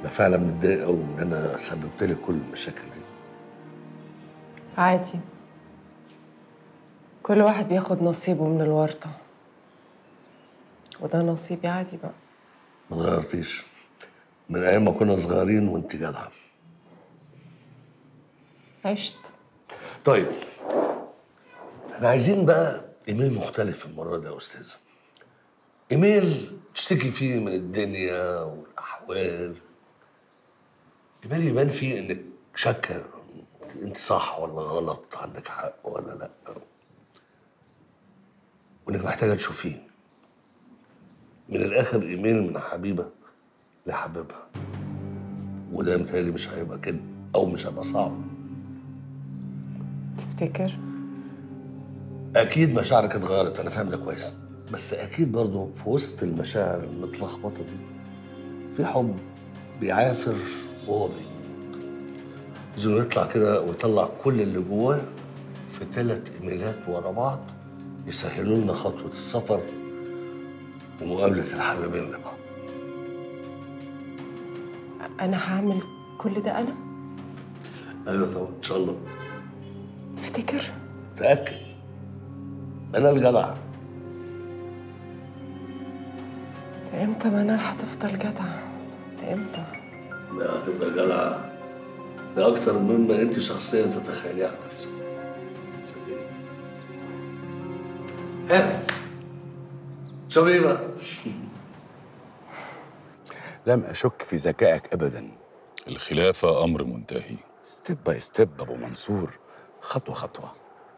انا فعلا متضايق قوي ان انا سببت لك كل المشاكل دي عادي كل واحد بياخد نصيبه من الورطة وده نصيبي عادي بقى ما اتغيرتيش من ايام ما كنا صغيرين وانت جدعه عشت طيب احنا عايزين بقى ايميل مختلف المره دي يا استاذه ايميل تشتكي فيه من الدنيا والاحوال ايميل يبان فيه انك شاكه انت صح ولا غلط عندك حق ولا لا وانك محتاجه تشوفيه من الاخر ايميل من حبيبه لحبيبها وده متهيألي مش هيبقى كده او مش هيبقى صعب تفتكر اكيد مشاعرك اتغيرت انا فاهم ده كويس بس اكيد برضه في وسط المشاعر المتلخبطه دي في حب بيعافر وهو بيموت لازم يطلع كده ويطلع كل اللي جواه في ثلاث ايميلات ورا بعض يسهلوا لنا خطوه السفر ومقابله الحبيبين لبعض أنا هعمل كل ده أنا ايوه طبعا ان شاء الله تفتكر تاكد انا الجدع امتى ما أنا هتفضل جدعة امتى لا هتبقى جدع ده اكتر مما انت شخصيا تتخيليه عن نفسك صدقني ها شو ايه بقى لم أشك في ذكائك أبدا الخلافة أمر منتهي ستيب باي ستيب أبو منصور خطوة خطوة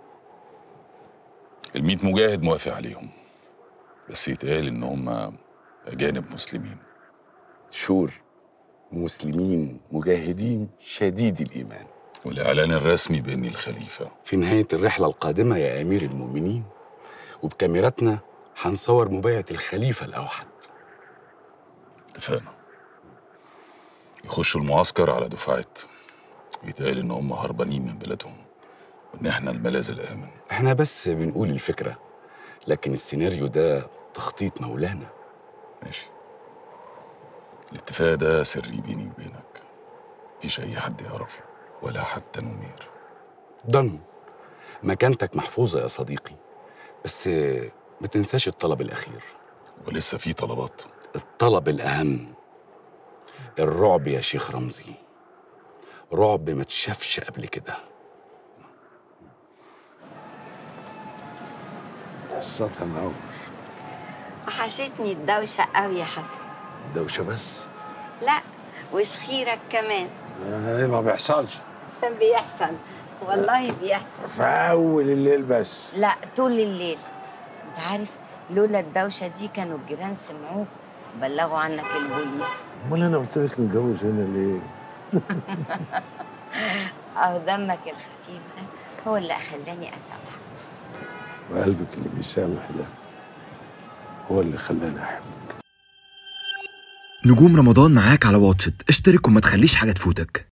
الميت مجاهد موافق عليهم بس يتقال إن هم أجانب مسلمين شور مسلمين مجاهدين شديدي الإيمان والإعلان الرسمي بإني الخليفة في نهاية الرحلة القادمة يا أمير المؤمنين وبكاميراتنا هنصور مبايعة الخليفة الأوحد اتفقنا يخشوا المعسكر على دفعات ويتقال إن هم هربانين من بلادهم وإن إحنا الملاذ الآمن احنا بس بنقول الفكرة لكن السيناريو ده تخطيط مولانا ماشي الاتفاق ده سري بيني وبينك مفيش أي حد يعرفه ولا حتى نمير ضن مكانتك محفوظة يا صديقي بس ما تنساش الطلب الأخير ولسه في طلبات الطلب الأهم الرعب يا شيخ رمزي رعب ما تشافش قبل كده السطح منور وحشتني الدوشة قوي يا حسن دوشة بس لا وشخيرك كمان آه ما بيحصلش بيحصل والله بيحصل في أول الليل بس لا طول الليل انت عارف لولا الدوشة دي كانوا الجيران سمعوك بلغوا عنك البوليس أمال أنا قلت لك نتجوز هنا ليه؟ اهو دمك الخفيف ده هو اللي خلاني اسامحك وقلبك اللي بيسامح ده هو اللي خلاني أحبك نجوم رمضان معاك على واتشت اشترك وما تخليش حاجة تفوتك